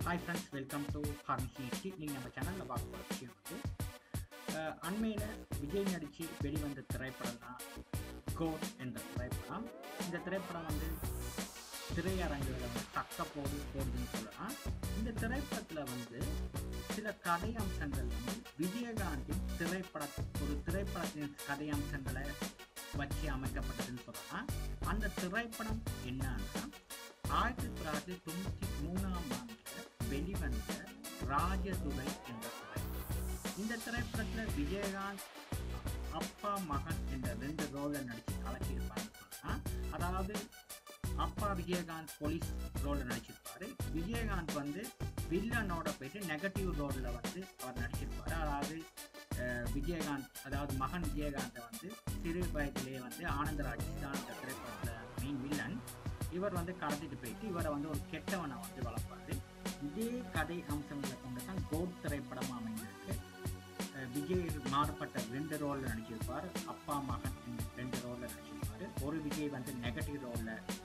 hi friends welcome to pharmacy history நீங்கள் நம்ம சேனலில் பார்க்க போகிற விஷயம் வந்து அஹ், அண்மையில் விஜய் நடித்து வெளிவந்த திரைப்படம் தான் கோட் என்ற திரைப்படம் இந்த திரைப்படம் வந்து திரையரங்குகளை வந்து தக்க போடு போடுதுன்னு சொல்லலாம் இந்த திரைப்படத்தில் வந்து சில கதை அம்சங்கள் வந்து விஜயகாந்தின் திரைப்பட ஒரு திரைப்படத்தின் கதை அம்சங்களை வச்சு அமைக்கப்பட்டதுன்னு சொல்லலாம் அந்த திரைப்படம் என்னன்னா ஆயிரத்தி தொள்ளாயிரத்தி தொண்ணூற்றி மூணாம் ஆண்டில் வெளிவந்த ராஜதுரை என்ற திரைப்படம் இந்த திரைப்படத்தில் விஜயகாந்த் அப்பா மகன் என்ற ரெண்டு ரோலில் நடித்து கலக்கியிருப்பாருன்னு சொல்லலாம் அதாவது அப்பா விஜயகாந்த் போலீஸ் ரோலில் நடிச்சிருப்பாரு விஜயகாந்த் வந்து வில்லனோட போயிட்டு நெகட்டிவ் ரோலில் வந்து அவர் நடிச்சிருப்பாரு அதாவது அஹ், விஜயகாந்த் அதாவது மகன் விஜயகாந்தை வந்து சிறு வயதிலேயே வந்து ஆனந்தராஜ் தான் இந்த திரைப்படத்தில் மெயின் வில்லன் இவர் வந்து கடத்திட்டு போயிட்டு இவரை வந்து ஒரு கெட்டவனை வந்து வளர்ப்பாரு இதே கதை அம்சங்களை கொண்டு தான் கோட் திரைப்படம் அமைந்திருக்கு அஹ் விஜய் மாறுபட்ட ரெண்டு ரோலில் நடிச்சிருப்பார் அப்பா மகன் ரெண்டு ரோலில் நடிச்சிருப்பார் ஒரு விஜய் வந்து நெகட்டிவ் ரோலில்